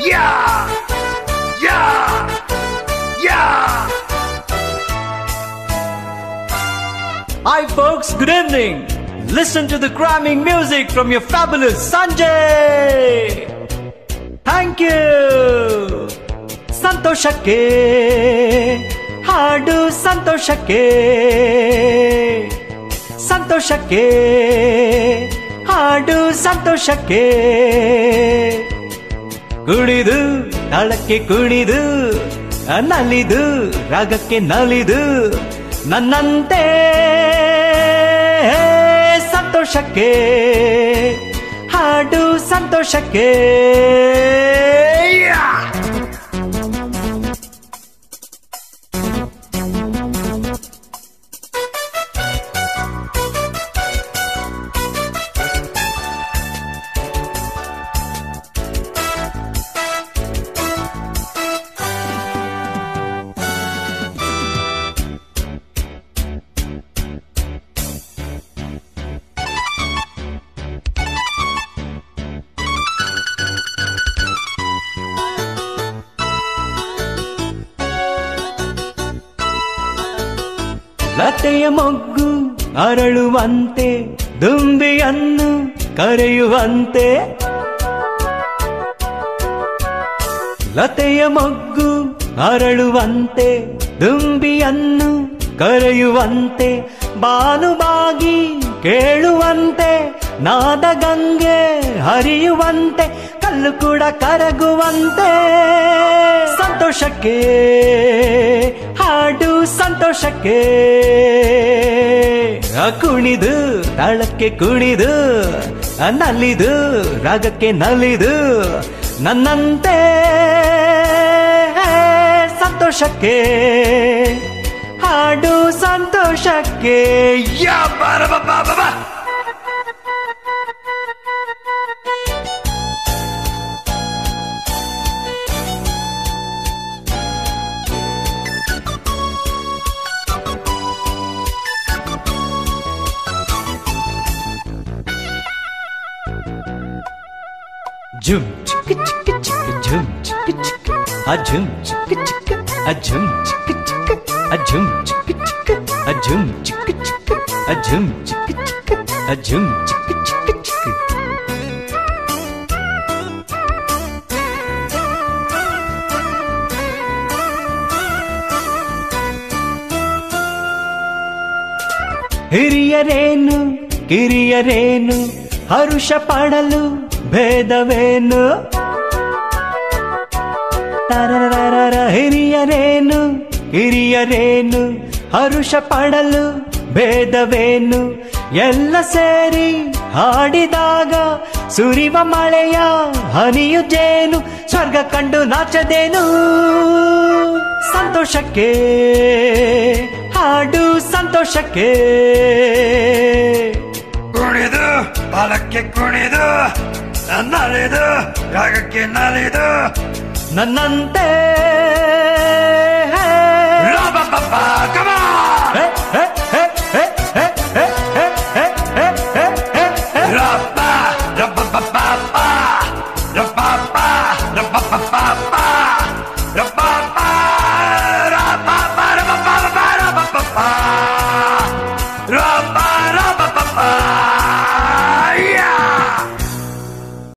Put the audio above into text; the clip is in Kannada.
Yeah! Yeah! Yeah! Hi, folks. Good evening. Listen to the cramming music from your fabulous Sanjay. Thank you. ಸಂತೋಷಕ್ಕೆ ಹಾಡು ಸಂತೋಷಕ್ಕೆ ಸಂತೋಷಕ್ಕೆ ಹಾಡು ಸಂತೋಷಕ್ಕೆ ಕುಣಿದು ತಾಳಕ್ಕೆ ಕುಣಿದು ನಲಿದು ರಾಗಕ್ಕೆ ನಲಿದು ನನ್ನಂತೆ ಸಂತೋಷಕ್ಕೆ ಹಾಡು ಸಂತೋಷಕ್ಕೆ Yeah! ಲತೆಯ ಮೊಗ್ಗು ಅರಳುವಂತೆ ದುಂಬಿಯನ್ನು ಕರೆಯುವಂತೆ ಲತೆಯ ಮೊಗ್ಗು ಅರಳುವಂತೆ ದುಂಬಿಯನ್ನು ಕರೆಯುವಂತೆ ಬಾನುಬಾಗಿ ಕೇಳುವಂತೆ ನಾದ ಗಂಗೆ ಹರಿಯುವಂತೆ ಕಲ್ಲು ಕೂಡ ಕರಗುವಂತೆ ಸಂತೋಷಕ್ಕೆ ಹಾಡು ಸಂತೋಷಕ್ಕೆ ಆ ಕುಣಿದು ತಾಳಕ್ಕೆ ಕುಣಿದು ಆ ನಲಿದು ರಾಗಕ್ಕೆ ನಲಿದು ನನ್ನಂತೆ ಸಂತೋಷಕ್ಕೆ ಹಾಡು ಸಂತೋಷಕ್ಕೆ Yeah! Ba-da-ba-ba-ba-ba! Jum chicka chicka chicka jum chicka chicka a jum chicka chicka a jum chicka chicka a jum chicka chicka a jum chicka chicka a jum chicka chicka a jum chicka chicka chicka ಹಿರಿಯರೇನು ಕಿರಿಯರೇನು ಹರುಷ ಪಡಲು ಭೇದವೇನು ತರರರರ ಹಿರಿಯರೇನು ಕಿರಿಯರೇನು ಹರುಷ ಪಡಲು ಭೇದವೇನು ಎಲ್ಲ ಸೇರಿ ಹಾಡಿದಾಗ ಸುರಿವ ಮಳೆಯ ಹನಿಯು ಜೇನು ಸ್ವರ್ಗ ಕಂಡು ನಾಚದೇನು ಸಂತೋಷಕ್ಕೆ ಹಾಡು ಸಂತೋಷಕ್ಕೆ ಕುಣಿದು ಬಾಲಕ್ಕೆ ಕುಣಿದು ನಲಿದು ರಾಗಕ್ಕೆ ನಲಿದು ನನ್ನಂತೆ Ra-ba-ba-ba, come on! Hey, hey, hey, hey, hey, hey, hey, hey, hey, hey, hey, hey. Ra-ba, ra-ba-ba-ba-ba, ra-ba-ba, ra-ba-ba-ba-ba.